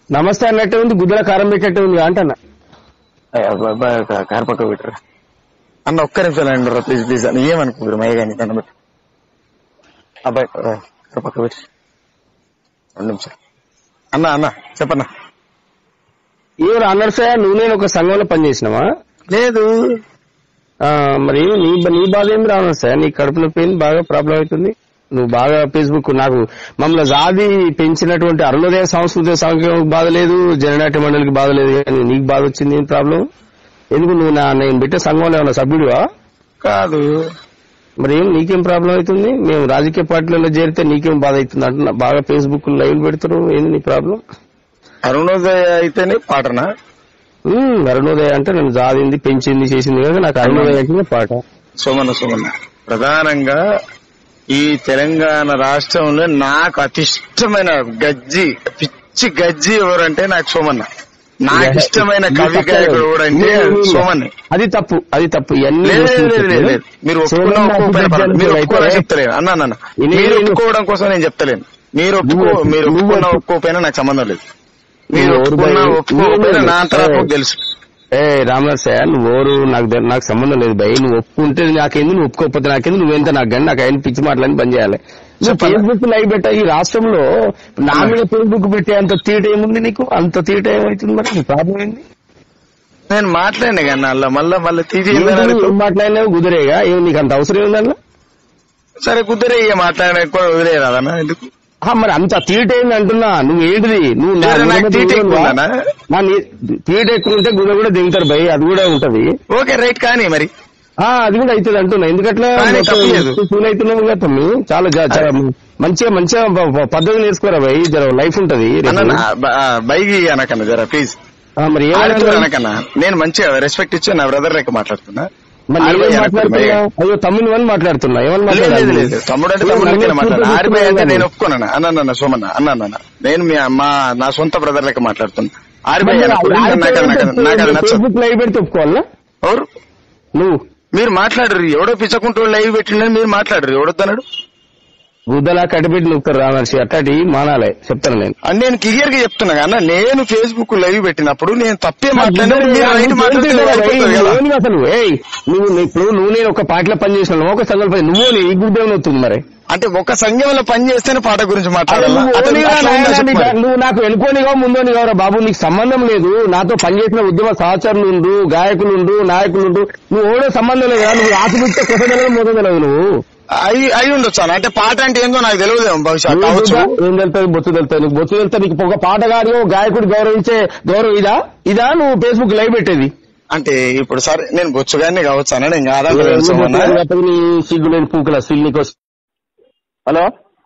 నమస్తే అన్నట్టే ఉంది గుద్దల కారం పెట్టేట్టే ఉంది అంటన్నా కారు పక్క పెట్టరా అన్న ఒక్క నిమిషం అండి ప్లీజ్ ప్లీజ్ అని ఏమనుకోరు మయ్య కానీ దండం పెట్టి అబ్బాయి ఆ, కారు పక్క పెట్టి రెండు నిమిషాలు అన్న అన్న చెప్పన్నా ఎవరు అన్నారు సార్ నువ్వు నేను ఒక సంఘంలో పనిచేసినావా లేదు ఆ, మరి నీ నీ బాధ ఏమి రాను సార్ నీ కడుపు నొప్పి ఏంది బాగా ప్రాబ్లం అవుతుంది నువ్వు బాగా ఫేస్బుక్ నాకు మమ్మల్ని జాది పెంచినటువంటి అరుణోదయ సాంస్కృతిక సంఘం బాధ లేదు జననాట్య మండలికి బాధ లేదు కానీ నీకు బాధ వచ్చింది ఏం ప్రాబ్లం ఎందుకు నువ్వు నా నేను పెట్టే సంఘంలో ఏమన్నా సభ్యుడివా కాదు మరి ఏం నీకేం ప్రాబ్లం అవుతుంది మేము రాజకీయ పార్టీలలో చేరితే నీకేం బాధ అవుతుంది అంటున్నా బాగా ఫేస్బుక్ లైవ్ పెడతారు ఏంది నీ ప్రాబ్లం అరుణోదయ అయితేనే పాటనా ఉమ్, అరుణోదయ అంటే నేను జాదింది పెంచింది చేసింది కదా నాకు అరుణోదయ అంటే పాట సోమన్న సోమన్న ప్రధానంగా ఈ తెలంగాణ రాష్ట్రంలో నాకు అతి ఇష్టమైన గజ్జి పిచ్చి గజ్జి ఎవరంటే నాకు సోమన్న నాకు ఇష్టమైన కవి గాయకుడు ఎవరంటే సోమన్నే అది తప్పు అది తప్పు ఇవన్నీ లేదు లేదు, లేదు లేదు లేదు మీరు ఒప్పుకున్నా సోమన్న ఒప్పుకోకపోయినా పర్వాలేదు. మీరు అయితే- ఒప్పుకోవాలని చెప్తలేను అన్నా అన్న నేను- మీరు నేను- ఒప్పుకోవడం కోసం నేను చెప్తలేను మీరు ఒప్పుకో నువ్వు- మీరు నువ్వు ఒప్పుకున్నా ఒప్పు- ఒప్పుకోకపోయినా నాకు సంబంధం లేదు మీరు నువ్వు ఒప్పుకున్నా ఎవరు భయ్? ఒప్పుకోకపోయినా నువ్వు- నా అంతా ఏ. నాకు తెలుసు ఏ రామనాథ్ సార్ నువ్వు ఓరు నాకు తె- నాకు సంబంధం లేదు భయ్ నువ్వు ఒప్పుకుంటే నాకేంది నువ్వు ఒప్పుకోకపోతే నాకేంది నువ్వెంత నాకు కానీ నాకు ఆయన పిచ్చి మాటలని బంద్ చేయాలి నువ్వు చెప్పాలా? ఫేస్బుక్ లైవ్ పెట్టా ఈ రాష్ట్రంలో నా మీద ఫేస్బుక్ పెట్టే అంత తీట ఏముంది నీకు అంత తీట ఏమవుతుంది మరి నీ ప్రాబ్లం ఏంది నేను మాట్లాడినా కానీ అలా మళ్ళా మళ్ళీ తీసి ఏంది ఏం మాట్లాడినావు కుదిరేగా ఏం నీకు అంత అవసరం ఏందన్న సరే కుదిరే ఇక మాట్లాడిన వదిలేరాదన్నా ఎందుకు ఆ, మరి అంత తీట ఏంది అంటున్నా నువ్వు ఏంటిది నువ్వు నా సరే, నాకు గుణ తీట మీద ఎక్కువ నువ్వా? ఉందనా? నా నీ- తీట ఎక్కువ ఉంటే గుణ కూడా దిగుతారు భయ్ అది కూడా ఉంటది ఓకే రైట్ కానీ మరి ఆ అది కూడా అవుతుంది అంటున్నా ఎందుకట్లా కానీ తప్పలేదు. ఫీల్ అవుతున్నావు కదా తమ్మి చాలా జా- చాలా మంచిగా మంచిగా ప- ప- పద్ధతి నేర్చుకోరా భయ్ జర లైఫ్ ఉంటది రేపు. అన్న నా- బ- ఆ, బైగి అనకన్నా జరా ప్లీజ్ ఆ, మరి ఆడుతూ ఏమన్నా అనకన్నా నేను మంచిగా రెస్పెక్ట్ ఇచ్చి నా బ్రదర్ లెక్క మాట్లాడుతున్నా మరి ఆరు నేనేం బై అనకు మాట్లాడుతున్నా అయ్యో తమ్ముని అని మాట్లాడుతున్నా ఏమని లేదు లేదు మాట్లాడాలి లేదు తమ్ముడు అంటే తమ్ముడు లెక్కనే మాట్లాడు ఆర్మీ అంటే నేను ఒప్పుకోనన్నా అన్న అన్న సోమన్న అన్న అన్న నేను మీ మా నా సొంత బ్రదర్ లెక్క మాట్లాడుతున్నా ఆర్మీ నాకు అది- నాకు అది- నాకు అది నచ్చదు ఫేస్బుక్ లైవ్ పెడితే ఒప్పుకోవాలా ఎవరు నువ్వు మీరు మాట్లాడరు ఎవడో పిచ్చకుంటూ లైవ్ పెట్టిండని మీరు మాట్లాడరు ఎవడొద్దన్నాడు గుద్దలా కట్టిపెట్టి నొక్కుతారు రామర్షి అట్టటి మానాలే చెప్తాను నేను అని నేను క్లియర్ గా చెప్తున్నా అన్న నేను ఫేస్బుక్ లైవ్ పెట్టినప్పుడు నేను తప్పే మాట్లాడినా మీరు రైట్ మాట్లాడితే అయిపోతుంది కదా. నువ్వు అసలు ఏయ్ నువ్వు నీ- ఇప్పుడు నువ్వు నేను ఒక పాటలో పని చేసిన ఒక సంఘం పని నువ్వు నీ గుడ్డే వస్తుంది మరి అంటే ఒక సంఘంలో పని చేస్తేనే పాట గురించి అరే మాట్లాడాలా నువ్వు అతను ఓనిగా అట్లా ఉందా నాయనా చెప్పు నీకు- మరి. నువ్వు నాకు వెనుకోనిగా ముందోనిగా బాబు నీకు సంబంధం లేదు నాతో పనిచేసిన ఉద్యమ సహచరులు ఉండు గాయకులు ఉండు నాయకులు ఉండు నువ్వు ఓడో సంబంధం లేదు కదా నువ్వు ఆశపెట్టే కొసదలదు మొదలదు నువ్వు అయి అయి ఉండొచ్చు అన్న. అంటే పాట అంటే ఏందో నాకు తెలియదేమో బహుశా నువ్వు కావచ్చు చూద్దా? ఏం తెలుస్తుంది బొత్తు తెలుస్తుంది నీకు బొత్తు తెలుస్తుంది నీకు ఒక పాటగాడు గాయకుడు గౌరవించే గౌరవం ఇదా ఇదా నువ్వు ఫేస్బుక్ లైవ్ పెట్టేది అంటే ఇప్పుడు సరే నేను బొచ్చుగానే కావచ్చు అన్న నేను కాదా నువ్వు తెలుసు అన్న. బొత్తుగాడు కాబట్టి నీ సిగ్గు లేని పూకుల సిల్ నీకు హలో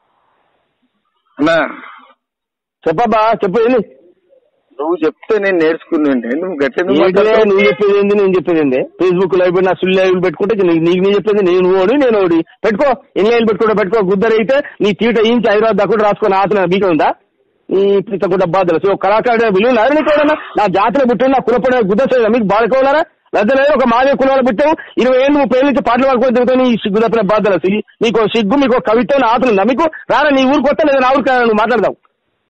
అన్న చెప్పబ్బా చెప్పు ఏంది నువ్వు చెప్తే నేను నేర్చుకున్నాండి నువ్వు గట్టిగా ఏంటిదే నువ్వు చెప్పేది ఏంది నేను చెప్పేది ఏంది ఫేస్బుక్ లైవ్ నా సుల్ లైవ్ పెట్టుకుంటే నీకు నీకు నేను చెప్పేది నేను ఓడి నేను ఓడి పెట్టుకో ఎన్ని లైవ్ పెట్టుకుంటా పెట్టుకో గుద్దరైతే నీ తీట ఇంచి హైదరాబాద్ దాకా రాసుకొని ఆతన బీక ఉందా ఈ పిచ్చకుండా బాధలు సో కళాకారుడు విలువ లేదు నీకు ఎవరన్నా నా జాతర పుట్టిన నా కులపడే గుద్ద చేయదా మీకు బాధకోవాలరా లేదా లేదు ఒక మాదే కులాలు పుట్టావు ఇరవై ఏళ్ళు ముప్పై ఏళ్ళ నుంచి పాటలు పాడుకొని తిరుగుతావు ఈ సిగ్గు తప్పిన బాధలు నీకు సిగ్గు మీకు కవిత్వం ఆతలు ఉందా మీకు రారా నీ ఊరికి వస్తే లేదా నా ఊరికి నువ్వు మాట్లాడదావు